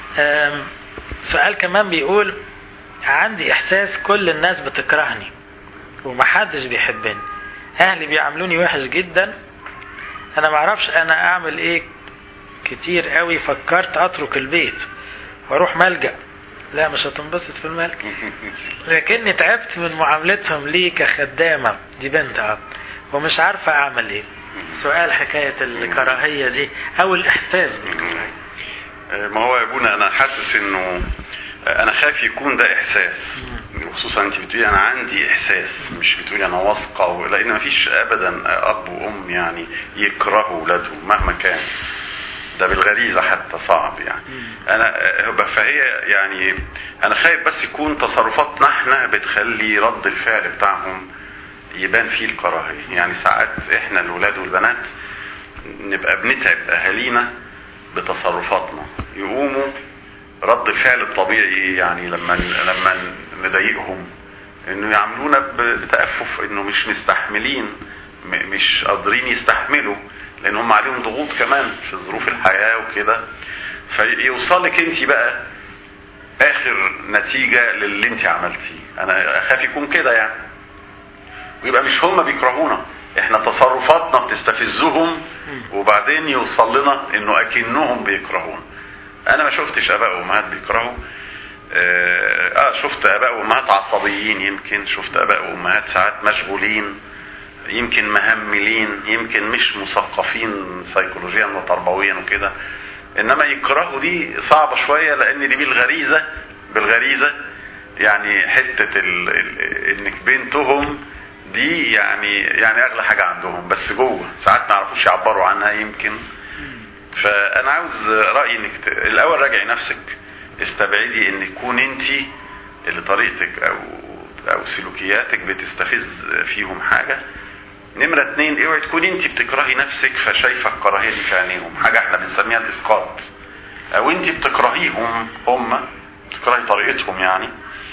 آم، سؤال كمان بيقول عندي احساس كل الناس بتكرهني ومحدش بيحبني اهلي بيعاملوني وحش جدا انا معرفش انا اعمل ايه كتير قوي فكرت اترك البيت واروح ملجأ لا مش هتنبسط في الملجأ لكني تعبت من معاملتهم لي كخدامة دي بنت اه ومش عارفة اعمل ايه سؤال حكاية الكراهية دي او الاحساس بالكراهية ما هو يا ابونا انا حاسس انه انا خايف يكون ده احساس خصوصا انت بتقولي انا عندي احساس مش بتقولي انا واثقه و- لان ما فيش ابدا اب وام يعني يكرهوا اولادهم مهما كان ده بالغريزه حتى صعب يعني انا فهي يعني انا خايف بس يكون تصرفاتنا احنا بتخلي رد الفعل بتاعهم يبان فيه الكراهيه يعني ساعات احنا الولاد والبنات نبقى بنتعب اهالينا بتصرفاتنا يقوموا رد الفعل الطبيعي يعني لما لما نضايقهم انه يعاملونا ب- بتأفف انه مش مستحملين م- مش قادرين يستحملوا لان هم عليهم ضغوط كمان في ظروف الحياة وكده فيوصلك انت بقى اخر نتيجة للي انت عملتيه انا اخاف يكون كده يعني ويبقى مش هم بيكرهونا احنا تصرفاتنا بتستفزهم وبعدين يوصل لنا انه اكنهم بيكرهونا انا ما شفتش اباء وامهات بيكرهوا اه آه، شفت اباء وامهات عصبيين يمكن شفت اباء وامهات ساعات مشغولين يمكن مهملين يمكن مش مثقفين سيكولوجيا وتربويا وكده انما يكرهوا دي صعبه شويه لان دي بالغريزه بالغريزه يعني حته ال... ال... انك بنتهم دي يعني يعني اغلى حاجه عندهم بس جوه ساعات ما يعرفوش يعبروا عنها يمكن فانا عاوز رايي انك ت... الاول راجعي نفسك استبعدي ان تكون انت اللي طريقتك او او سلوكياتك بتستفز فيهم حاجه نمرة اتنين اوعي تكون انت بتكرهي نفسك فشايفة الكراهية دي في عينيهم حاجة احنا بنسميها الاسقاط او انت بتكرهيهم هم بتكرهي طريقتهم يعني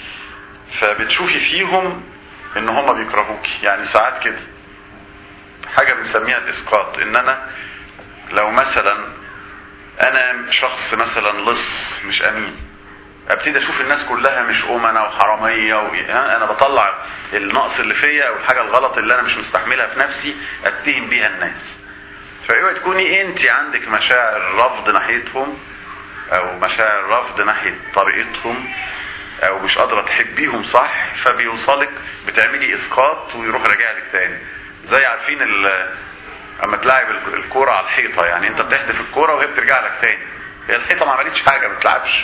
فبتشوفي فيهم ان هم بيكرهوكي يعني ساعات كده حاجة بنسميها الاسقاط ان انا لو مثلا انا شخص مثلا لص مش امين ابتدي اشوف الناس كلها مش امنه وحراميه و... ها، انا بطلع النقص اللي فيا او الحاجه الغلط اللي انا مش مستحملها في نفسي اتهم بيها الناس فاوعي تكوني انت عندك مشاعر رفض ناحيتهم او مشاعر رفض ناحيه طريقتهم او مش قادره تحبيهم صح فبيوصلك بتعملي اسقاط ويروح راجع لك تاني زي عارفين ال... اما تلعب ال- الكوره على الحيطه يعني انت بتحدف الكوره وهي بترجع لك تاني هي الحيطه ما عملتش حاجه ما بتلعبش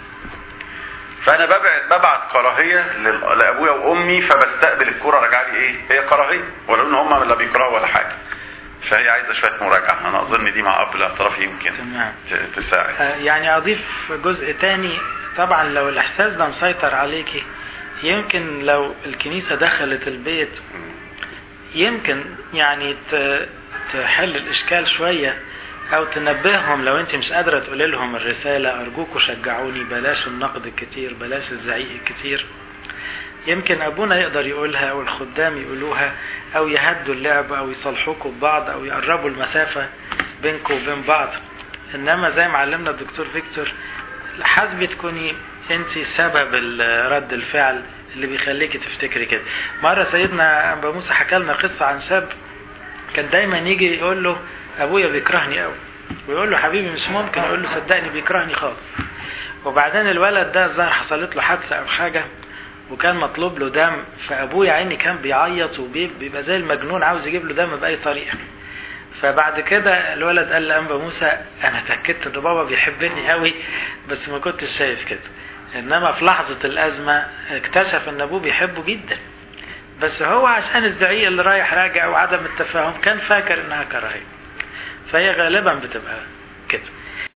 فانا ببعد ببعت كراهيه لل- لابويا وامي فبستقبل الكوره راجعه لي ايه هي كراهيه ولو ان هم لا بيكرهوا ولا حاجه فهي عايزه شويه مراجعه انا اظن دي مع اب الاعتراف يمكن تمام. ت- تساعد آه، يعني اضيف جزء تاني طبعا لو الاحساس ده مسيطر عليكي يمكن لو الكنيسة دخلت البيت يمكن يعني ت- تحل الاشكال شوية او تنبههم لو انت مش قادرة تقول لهم الرسالة ارجوكوا شجعوني بلاش النقد الكتير بلاش الزعيق الكتير يمكن ابونا يقدر يقولها او الخدام يقولوها او يهدوا اللعب او يصلحوكوا ببعض او يقربوا المسافة بينكم وبين بعض انما زي ما علمنا الدكتور فيكتور حاسبي تكوني انت سبب ال- رد الفعل اللي بيخليكي تفتكري كده مرة سيدنا أبا موسى حكى لنا قصة عن شاب كان دايما يجي يقول له ابويا بيكرهني قوي ويقول له حبيبي مش ممكن يقول له صدقني بيكرهني خالص وبعدين الولد ده الظاهر حصلت له حادثة او حاجة وكان مطلوب له دم فابويا عيني كان بيعيط وبيبقى زي المجنون عاوز يجيب له دم باي طريقة فبعد كده الولد قال لأنبا موسى انا اتاكدت ان بابا بيحبني قوي بس ما كنتش شايف كده انما في لحظة الازمة اكتشف ان ابوه بيحبه جدا بس هو عشان الزعيق اللي رايح راجع وعدم التفاهم كان فاكر انها كراهية فهي غالبا بتبقى كده